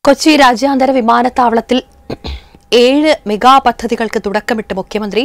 കൊച്ചി രാജ്യാന്തര വിമാനത്താവളത്തിൽ ഏഴ് മെഗാ പദ്ധതികൾക്ക് തുടക്കമിട്ട് മുഖ്യമന്ത്രി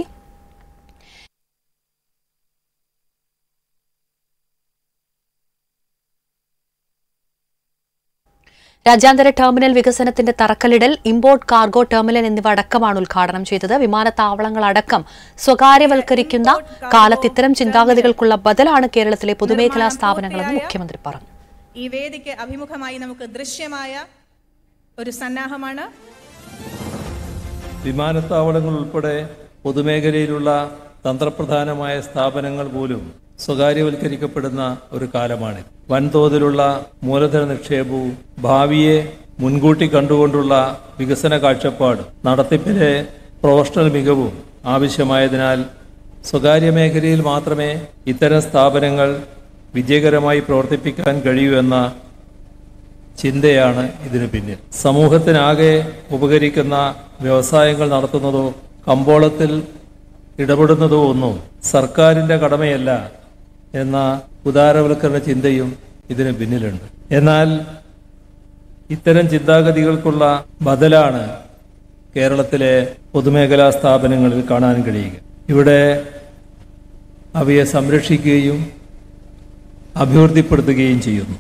രാജ്യാന്തര ടെർമിനൽ വികസനത്തിന്റെ തറക്കല്ലിടൽ ഇമ്പോർട്ട് കാർഗോ ടെർമിനൽ എന്നിവ അടക്കമാണ് ഉദ്ഘാടനം ചെയ്തത് വിമാനത്താവളങ്ങളടക്കം സ്വകാര്യവൽക്കരിക്കുന്ന കാലത്ത് ഇത്തരം ചിന്താഗതികൾക്കുള്ള ബദലാണ് കേരളത്തിലെ പൊതുമേഖലാ സ്ഥാപനങ്ങളെന്ന് മുഖ്യമന്ത്രി പറഞ്ഞു ഈ വേദിക്ക് അഭിമുഖമായി നമുക്ക് ദൃശ്യമായ ഒരു സന്നാഹമാണ് വിമാനത്താവളങ്ങൾ ഉൾപ്പെടെ പൊതുമേഖലയിലുള്ള തന്ത്രപ്രധാനമായ സ്ഥാപനങ്ങൾ പോലും സ്വകാര്യവൽക്കരിക്കപ്പെടുന്ന ഒരു കാലമാണ് വൻതോതിലുള്ള മൂലധന നിക്ഷേപവും ഭാവിയെ മുൻകൂട്ടി കണ്ടുകൊണ്ടുള്ള വികസന കാഴ്ചപ്പാടും നടത്തിപ്പിലെ പ്രൊഫഷണൽ മികവും ആവശ്യമായതിനാൽ സ്വകാര്യ മേഖലയിൽ മാത്രമേ ഇത്തരം സ്ഥാപനങ്ങൾ വിജയകരമായി പ്രവർത്തിപ്പിക്കാൻ കഴിയൂ എന്ന ചിന്തയാണ് ഇതിനു പിന്നിൽ സമൂഹത്തിനാകെ ഉപകരിക്കുന്ന വ്യവസായങ്ങൾ നടത്തുന്നതോ കമ്പോളത്തിൽ ഇടപെടുന്നതോ ഒന്നും സർക്കാരിന്റെ കടമയല്ല എന്ന ഉദാരവൽക്കരണ ചിന്തയും ഇതിന് പിന്നിലുണ്ട് എന്നാൽ ഇത്തരം ചിന്താഗതികൾക്കുള്ള ബദലാണ് കേരളത്തിലെ പൊതുമേഖലാ സ്ഥാപനങ്ങളിൽ കാണാൻ കഴിയുക ഇവിടെ അവയെ സംരക്ഷിക്കുകയും അഭിവൃദ്ധിപ്പെടുത്തുകയും ചെയ്യുന്നു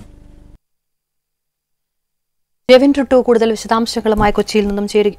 രവിൻ ടുട്ടു കൂടുതൽ വിശദാംശങ്ങളുമായി കൊച്ചിയിൽ നിന്നും ചേരുക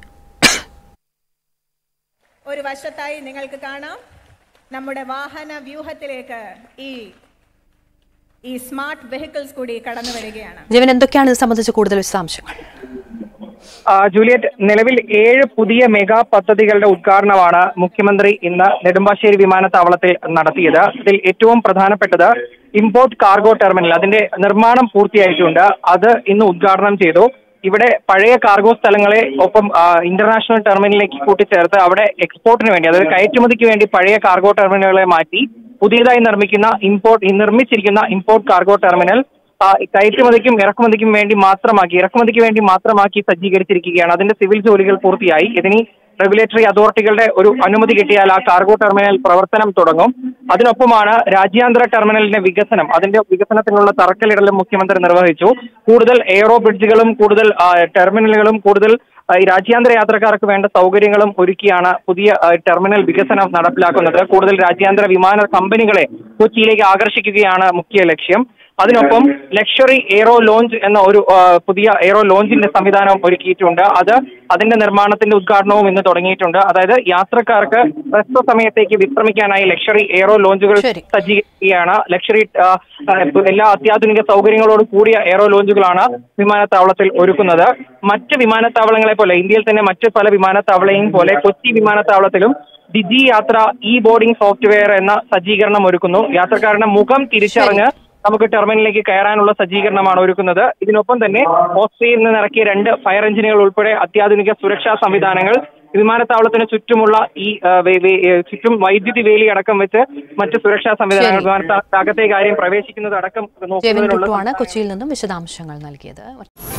ഒരു വശത്തായി നിങ്ങൾക്ക് കാണാം നമ്മുടെ വാഹന വ്യൂഹത്തിലേക്ക് ഈ ഈ സ്മാർട്ട് വെഹിക്കിൾസ് കൂടി കടന്നു വരികയാണ് ജവൻ എന്തൊക്കെയാണ് ഇത് സംബന്ധിച്ച് കൂടുതൽ വിശദാംശങ്ങൾ ആ, ജൂലിയറ്റ് നിലവിൽ ഏഴ് പുതിയ മെഗാ പദ്ധതികളുടെ ഉദ്ഘാടനമാണ് മുഖ്യമന്ത്രി ഇന്ന് നെടുമ്പാശ്ശേരി വിമാനത്താവളത്തിൽ നടത്തിയത് ഇതിൽ ഏറ്റവും പ്രധാനപ്പെട്ടത് ഇമ്പോർട്ട് കാർഗോ ടെർമിനൽ അതിന്റെ നിർമ്മാണം പൂർത്തിയായിട്ടുണ്ട് അത് ഇന്ന് ഉദ്ഘാടനം ചെയ്തു ഇവിടെ പഴയ കാർഗോ സ്ഥലങ്ങളെ ഒപ്പം ആ, ഇന്റർനാഷണൽ ടെർമിനലിലേക്ക് കൂട്ടിച്ചേർത്ത് അവിടെ എക്സ്പോർട്ടിന് വേണ്ടി അതായത് കയറ്റുമതിക്ക് വേണ്ടി പഴയ കാർഗോ ടെർമിനലുകളെ മാറ്റി പുതിയതായി നിർമ്മിക്കുന്ന ഇമ്പോർട്ട് നിർമ്മിച്ചിരിക്കുന്ന ഇമ്പോർട്ട് കാർഗോ ടെർമിനൽ ആ, കയറ്റുമതിക്കും ഇറക്കുമതിക്കും വേണ്ടി മാത്രമാക്കി ഇറക്കുമതിക്ക് വേണ്ടി മാത്രമാക്കി സജ്ജീകരിച്ചിരിക്കുകയാണ് അതിന്റെ സിവിൽ ജോലികൾ പൂർത്തിയായി ഇതിനി റെഗുലേറ്ററി അതോറിറ്റികളുടെ ഒരു അനുമതി കിട്ടിയാൽ ആ കാർഗോ ടെർമിനൽ പ്രവർത്തനം തുടങ്ങും അതിനൊപ്പമാണ് രാജ്യാന്തര ടെർമിനലിന്റെ വികസനം അതിന്റെ വികസനത്തിനുള്ള തറക്കല്ലിടലും മുഖ്യമന്ത്രി നിർവഹിച്ചു കൂടുതൽ എയറോ ബ്രിഡ്ജുകളും കൂടുതൽ ആ, ടെർമിനലുകളും കൂടുതൽ ആ, ഈ രാജ്യാന്തര യാത്രക്കാർക്ക് വേണ്ട സൗകര്യങ്ങളും ഒരുക്കിയാണ് പുതിയ ആ, ടെർമിനൽ വികസനം നടപ്പിലാക്കുന്നത് കൂടുതൽ രാജ്യാന്തര വിമാന കമ്പനികളെ കൊച്ചിയിലേക്ക് ആകർഷിക്കുകയാണ് മുഖ്യ ലക്ഷ്യം അതിനൊപ്പം ലക്ഷറി എയറോ ലോഞ്ച് എന്ന ഒരു ആ, പുതിയ എയറോ ലോഞ്ചിന്റെ സംവിധാനം ഒരുക്കിയിട്ടുണ്ട് അത് അതിന്റെ നിർമ്മാണത്തിന്റെ ഉദ്ഘാടനവും ഇന്ന് തുടങ്ങിയിട്ടുണ്ട് അതായത് യാത്രക്കാർക്ക് ഹ്രസ്വ സമയത്തേക്ക് വിശ്രമിക്കാനായി ലക്ഷറി എയറോ ലോഞ്ചുകൾ ശരി. സജ്ജീകരിക്കുകയാണ് ലക്ഷറി ആ, ആ, എല്ലാ അത്യാധുനിക സൗകര്യങ്ങളോട് കൂടിയ എയറോ ലോഞ്ചുകളാണ് വിമാനത്താവളത്തിൽ ഒരുക്കുന്നത് മറ്റ് വിമാനത്താവളങ്ങളെ പോലെ ഇന്ത്യയിൽ തന്നെ മറ്റ് പല വിമാനത്താവളയും പോലെ കൊച്ചി വിമാനത്താവളത്തിലും ഡിജി യാത്ര ഇ ബോർഡിംഗ് സോഫ്റ്റ്വെയർ എന്ന സജ്ജീകരണം ഒരുക്കുന്നു യാത്രക്കാരുടെ മുഖം തിരിച്ചറിഞ്ഞ് നമുക്ക് ടെർമിനലിലേക്ക് കയറാനുള്ള സജ്ജീകരണമാണ് ഒരുക്കുന്നത് ഇതിനൊപ്പം തന്നെ ഓസ്ട്രിയയിൽ നിന്ന് ഇറക്കിയ രണ്ട് ഫയർ എഞ്ചിനുകൾ ഉൾപ്പെടെ അത്യാധുനിക സുരക്ഷാ സംവിധാനങ്ങൾ വിമാനത്താവളത്തിന് ചുറ്റുമുള്ള ഈ ആ, വേ- വേ- ഏ, ചുറ്റും വൈദ്യുതി വേലി അടക്കം വെച്ച് മറ്റ് സുരക്ഷാ സംവിധാനങ്ങൾ ശരി. വിമാനത്താവളത്തെ അകത്തെ കാര്യം പ്രവേശിക്കുന്നത് അടക്കം ജെവിൻ നോക്കുന്നതിനുള്ള ടുട്ടു ആണ് കൊച്ചിയിൽ നിന്നും വിശദാംശങ്ങൾ നൽകിയത്